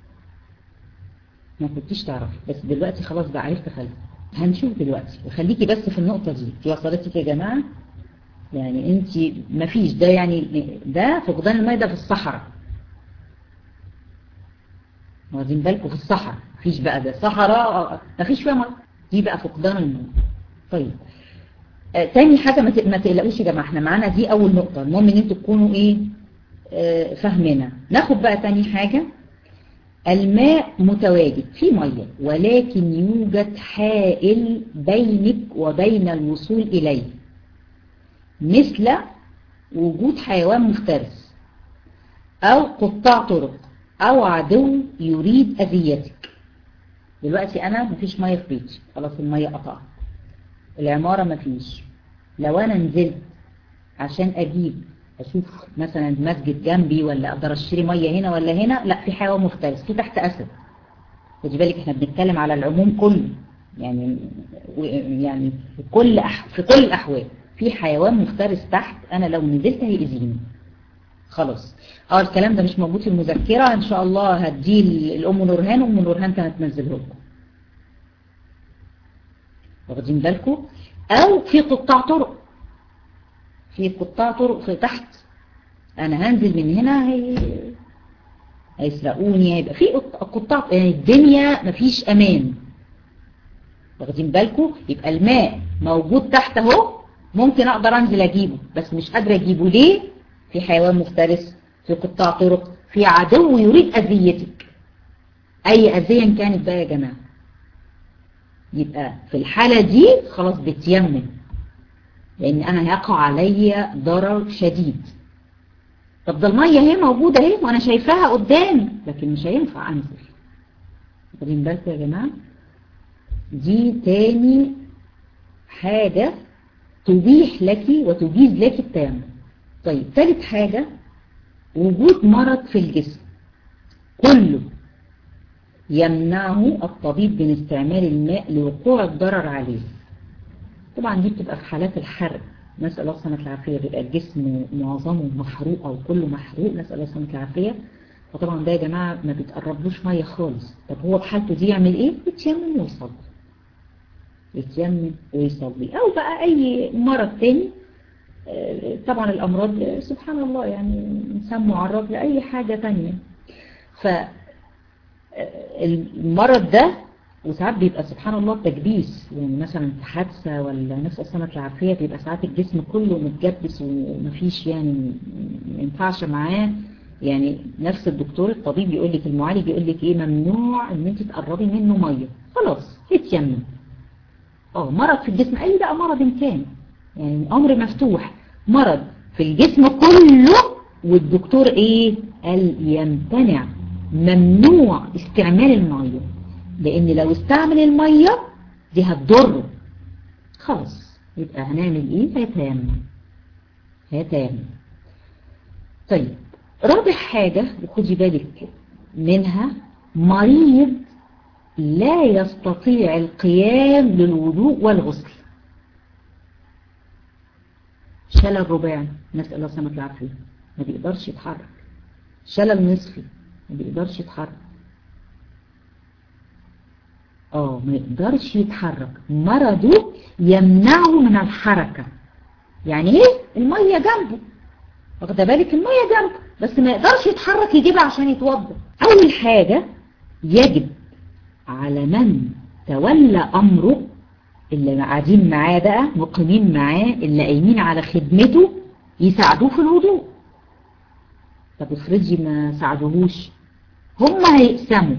ما كنتيش تعرفي بس دلوقتي خلاص بقى عرفت خلي هنشوف دلوقتي وخليكي بس في النقطة دي دي وصلتك يا جماعة يعني انت ما فيش ده يعني ده فقدان الماء ده في الصحراء واخدين بالكم في الصحراء مفيش بقى ده صحراء مفيش فيها ميه دي بقى فقدان الماء طيب آه تاني حاجة ما تقلقوش يا جماعة احنا معانا دي اول نقطة المهم ان انتوا تكونوا ايه آه فاهمينها ناخد بقى تاني حاجة الماء متواجد في مية ولكن يوجد حائل بينك وبين الوصول إليه مثل وجود حيوان مفترس أو قطاع طرق أو عدو يريد أذيتك دلوقتي أنا مفيش مية في بيتي خلاص المية قطعت العمارة مفيش لو أنا نزلت عشان أجيب اشوف مثلا مسجد جنبي ولا اقدر اشتري ميه هنا ولا هنا لا في حيوان مفترس في تحت اسد خدي بالك احنا بنتكلم على العموم كله يعني يعني في كل أح في كل الاحوال في حيوان مفترس تحت انا لو نزلت هيأذيني خلاص اه الكلام ده مش موجود في المذكره ان شاء الله هديه الام نورهان وام نورهان كانت تنزله لكم واخدين بالكم او في قطاع طرق في قطاع طرق في تحت انا هنزل من هنا هي... هيسرقوني هيبقى في قطاع يعني الدنيا مفيش امان واخدين بالكم يبقى الماء موجود تحت اهو ممكن اقدر انزل اجيبه بس مش قادرة اجيبه ليه في حيوان مفترس في قطاع طرق في عدو يريد اذيتك اي اذية كانت بقى يا جماعة يبقى في الحالة دي خلاص بتيمم لان انا هيقع علي ضرر شديد طب ده المية اهي موجودة اهي وانا شايفاها قدامي لكن مش هينفع انزل واخدين بالكم يا جماعة دي تاني حاجة تبيح لك وتجيز لك التيمم طيب ثالث حاجة وجود مرض في الجسم كله يمنعه الطبيب من استعمال الماء لوقوع الضرر عليه طبعا دي بتبقى في حالات الحرق نسأل الله سبحانه العافية بيبقى الجسم معظمه محروق أو كله محروق نسأل الله سبحانه العافية فطبعا ده يا جماعة ما بيتقربلوش مية خالص طب هو بحالته دي يعمل ايه؟ يتيمم ويصلي يتيمم ويصلي أو بقى أي مرض تاني طبعا الأمراض سبحان الله يعني الإنسان معرض لأي حاجة تانية فالمرض ده وساعات بيبقى سبحان الله تكبيس يعني مثلا في حادثة ولا نفس السنة العافية بيبقى ساعات الجسم كله متجبس ومفيش يعني ما ينفعش معاه يعني نفس الدكتور الطبيب يقول لك المعالج يقول لك ايه ممنوع ان انت تقربي منه ميه خلاص اتيمم اه مرض في الجسم اي بقى مرض كان يعني امر مفتوح مرض في الجسم كله والدكتور ايه قال يمتنع ممنوع استعمال الميه لان لو استعمل الميه دي هتضره خلاص يبقى هنعمل ايه هيتيمم هيتيمم طيب رابع حاجة وخدي بالك منها مريض لا يستطيع القيام للوضوء والغسل شلل رباعي نسأل الله سمك العافية ما بيقدرش يتحرك شلل نصفي ما بيقدرش يتحرك اه ما يقدرش يتحرك مرضه يمنعه من الحركة يعني ايه المية جنبه واخده بالك المية جنبه بس ما يقدرش يتحرك يجيبها عشان يتوضا اول حاجة يجب على من تولى امره اللي قاعدين معاه بقى مقيمين معاه اللي قايمين على خدمته يساعدوه في الوضوء طب افرضي ما ساعدوهوش هم هيقسموا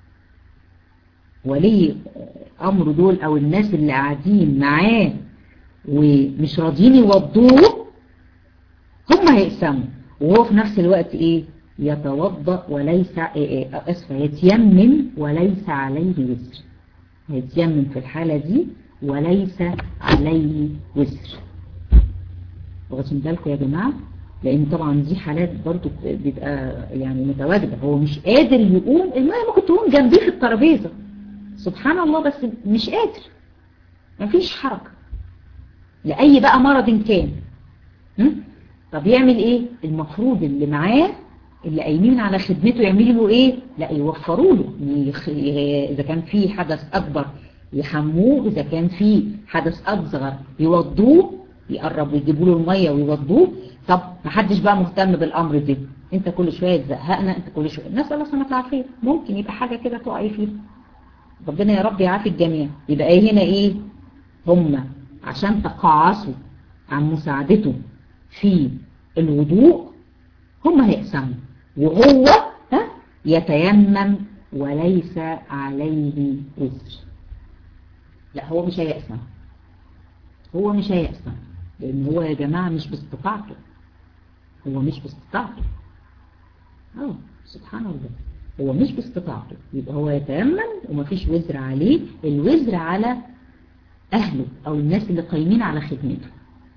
ولي امر دول او الناس اللي قاعدين معاه ومش راضيين يوضوه هم هيقسموا وهو في نفس الوقت ايه يتوضأ وليس اسفه يتيمم وليس عليه وزر يتيمم في الحالة دي وليس عليه وزر واخدين بالكم يا جماعة لان طبعا دي حالات برضو بيبقى يعني متواجدة هو مش قادر يقوم المية ممكن تقوم جنبيه في الترابيزة سبحان الله بس مش قادر مفيش حركة لأي بقى مرض كان طب يعمل ايه المفروض اللي معاه اللي قايمين على خدمته يعملوا له ايه لا يوفروا له يخ... اذا كان في حدث اكبر يحموه اذا كان في حدث اصغر يوضوه يقربوا يجيبوا له الميه ويوضوه طب ما حدش بقى مهتم بالامر ده انت كل شويه تزهقنا انت كل شويه الناس الله سبحانه العافيه ممكن يبقى حاجه كده تقعي فيها ربنا يا رب يعافي الجميع يبقى ايه هنا ايه هم عشان تقاعسوا عن مساعدته في الوضوء هم هيقسموا وهو ها يتيمم وليس عليه وزر لا هو مش هيقسم هو مش هيقسم لان هو يا جماعة مش باستطاعته هو مش باستطاعته اه سبحان الله هو مش باستطاعته يبقى هو يتيمم ومفيش وزر عليه الوزر على اهله او الناس اللي قايمين على خدمته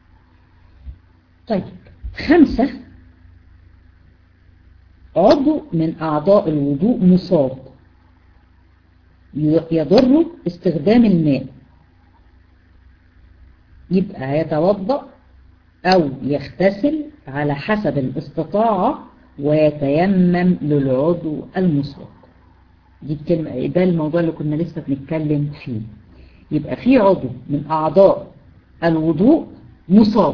طيب خمسة عضو من أعضاء الوضوء مصاب يضر استخدام الماء يبقى يتوضأ أو يغتسل على حسب الاستطاعة ويتيمم للعضو المصاب دي الكلمة ده الموضوع اللي كنا لسه بنتكلم فيه يبقى في عضو من أعضاء الوضوء مصاب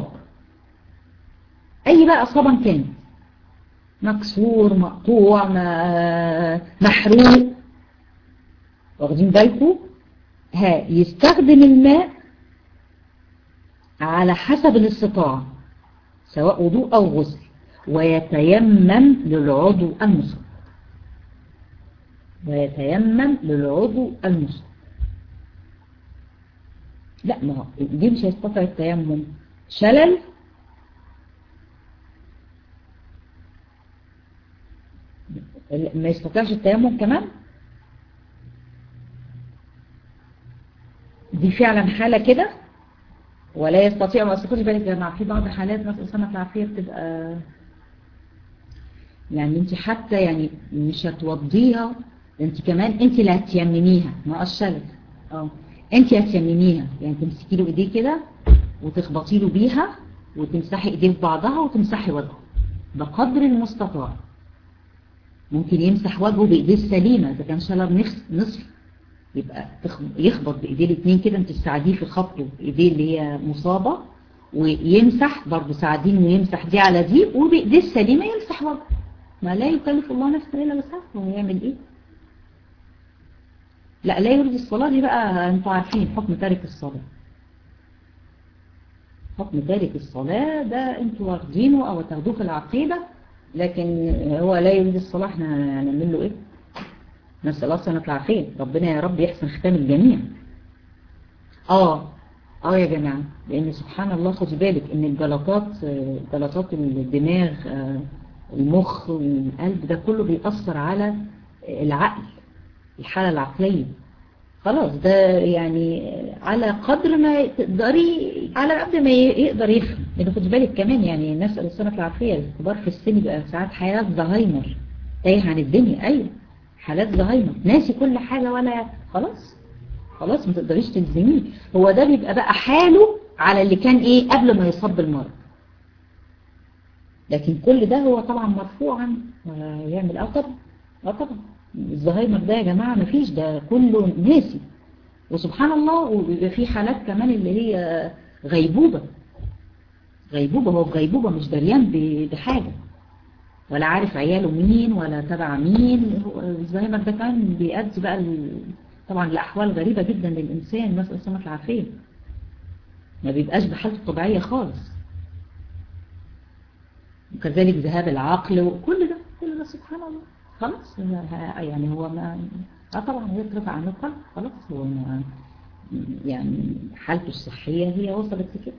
أي بقى إصابة كانت مكسور مقطوع محروق واخدين بالكم ها يستخدم الماء على حسب الاستطاعة سواء وضوء أو غسل ويتيمم للعضو المصاب ويتيمم للعضو المصاب لا ما هو دي مش هيستطيع التيمم شلل ما يستطيعش التيمم كمان دي فعلا حالة كده ولا يستطيع ما استخدش بالك يا جماعه في بعض حالات مثلا سنة العافية بتبقى يعني انت حتى يعني مش هتوضيها انت كمان انت اللي هتيمميها ما الشلل اه انت هتيمميها يعني تمسكي له ايديه كده وتخبطي له بيها وتمسحي ايديه في بعضها وتمسحي وجهه بقدر المستطاع ممكن يمسح وجهه بايديه السليمه اذا كان شلل نصف نصف يبقى يخبط بايديه الاثنين كده انت تساعديه في خبطه بايديه اللي هي مصابه ويمسح برضه ساعدين ويمسح دي على دي وبايديه السليمه يمسح وجهه ما لا يكلف الله نفسا الا وسعها هو يعمل ايه لا لا يرضي الصلاه دي بقى انتوا عارفين حكم تارك الصلاه حكم تارك الصلاه ده انتوا واخدينه او تاخدوه في العقيده لكن هو لا يريد الصلاه احنا هنعمل له ايه نسأل الله سنة العافية ربنا يا رب يحسن ختام الجميع اه اه يا جماعة لان سبحان الله خدي بالك ان الجلطات جلطات الدماغ المخ والقلب ده كله بيأثر على العقل الحالة العقلية خلاص ده يعني على قدر ما تقدري على قد ما يقدر يفهم لان خدي بالك كمان يعني نسأل السنة العافية الكبار في السن بقى ساعات حياة زهايمر تايه عن الدنيا ايوه حالات زهايمر ناسي كل حاجة ولا خلاص خلاص ما تقدريش تلزميه هو ده بيبقى بقى حاله على اللي كان ايه قبل ما يصاب بالمرض لكن كل ده هو طبعا مرفوعا ويعمل اه طبعا اه طبعا الزهايمر ده يا جماعة ما فيش ده كله ناسي وسبحان الله وبيبقى في حالات كمان اللي هي غيبوبة غيبوبة هو في غيبوبة مش دريان بحاجة ولا عارف عياله مين ولا تبع مين الزهايمر ده كان بيؤدي بقى طبعا لأحوال غريبة جدا للإنسان نسأل السمك العافية ما بيبقاش بحالته الطبيعية خالص وكذلك ذهاب العقل وكل ده كل ده سبحان الله خلاص يعني هو ما اه طبعا يترفع عنه القلب خلاص هو ما يعني حالته الصحية هي وصلت لكده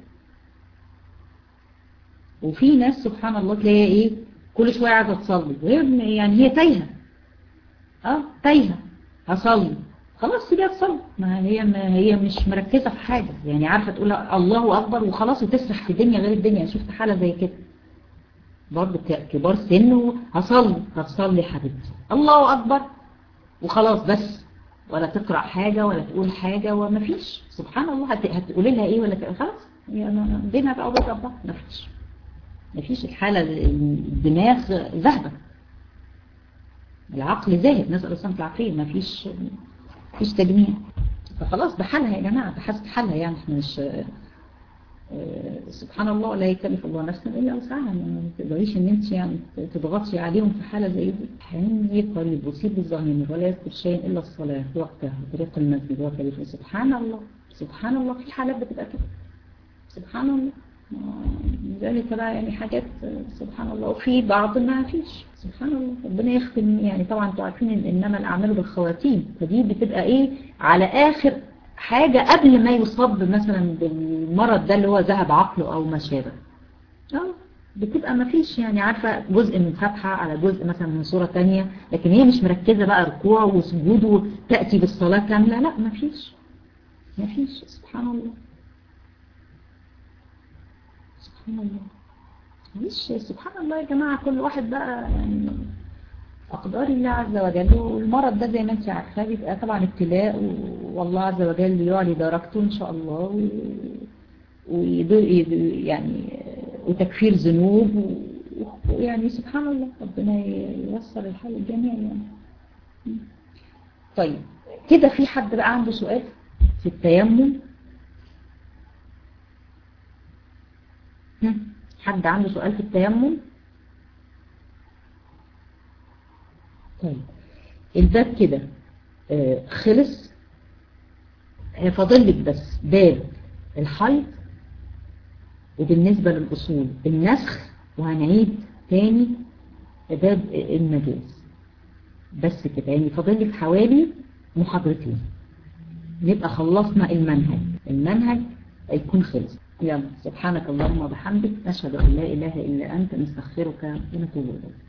وفي ناس سبحان الله تلاقيها ايه كل شوية عايزة تصلي وهي يعني هي تايهة اه تايهة هصلي خلاص سيبها تصلي ما هي ما هي مش مركزة في حاجة يعني عارفة تقول الله أكبر وخلاص وتسرح في الدنيا غير الدنيا شفت حالة زي كده برضه كبار سن هصلي هتصلي حبيبتي الله أكبر وخلاص بس ولا تقرأ حاجة ولا تقول حاجة وما فيش سبحان الله هتقولي لها ايه ولا خلاص يعني بينها بقى وبين ربها ما فيش ما فيش الحالة الدماغ ذهبت العقل ذاهب نسأل الله العافية ما فيش فيش تجميع فخلاص بحالها يا جماعة بحسب حالها يعني احنا مش سبحان الله لا يكلف الله نفسا الا وسعها ما تقدريش ان انت يعني تضغطي عليهم في حالة زي دي حيني قريب وصيب الظاهر ولا يذكر شيء الا الصلاة وقتها طريق المسجد وكلفه سبحان الله سبحان الله في حالات بتبقى كده سبحان الله ذلك بقى يعني حاجات سبحان الله وفي بعض ما فيش سبحان الله ربنا يختم يعني طبعا انتوا عارفين ان انما الاعمال بالخواتيم فدي بتبقى ايه على اخر حاجة قبل ما يصاب مثلا بالمرض ده اللي هو ذهب عقله او ما شابه اه بتبقى ما فيش يعني عارفة جزء من فتحة على جزء مثلا من صورة تانية لكن هي مش مركزة بقى ركوع وسجود وتأتي بالصلاة كاملة لا ما فيش ما فيش سبحان الله سبحان الله مش سبحان الله يا جماعة كل واحد بقى يعني أقدار الله عز وجل والمرض ده زي ما انت عارفاه بيبقى طبعا ابتلاء والله عز وجل يعلي درجته إن شاء الله ويعني يعني وتكفير ذنوب ويعني سبحان الله ربنا ييسر الحال الجميع يعني طيب كده في حد بقى عنده سؤال في التيمم حد عنده سؤال في التيمم طيب الباب كده آه خلص فاضل لك بس باب الحيض وبالنسبة للأصول النسخ وهنعيد تاني باب المجاز بس كده يعني فاضل لك حوالي محاضرتين نبقى خلصنا المنهج المنهج هيكون خلص يلا سبحانك اللهم وبحمدك أشهد أن لا إله إلا أنت نستغفرك ونتوب إليك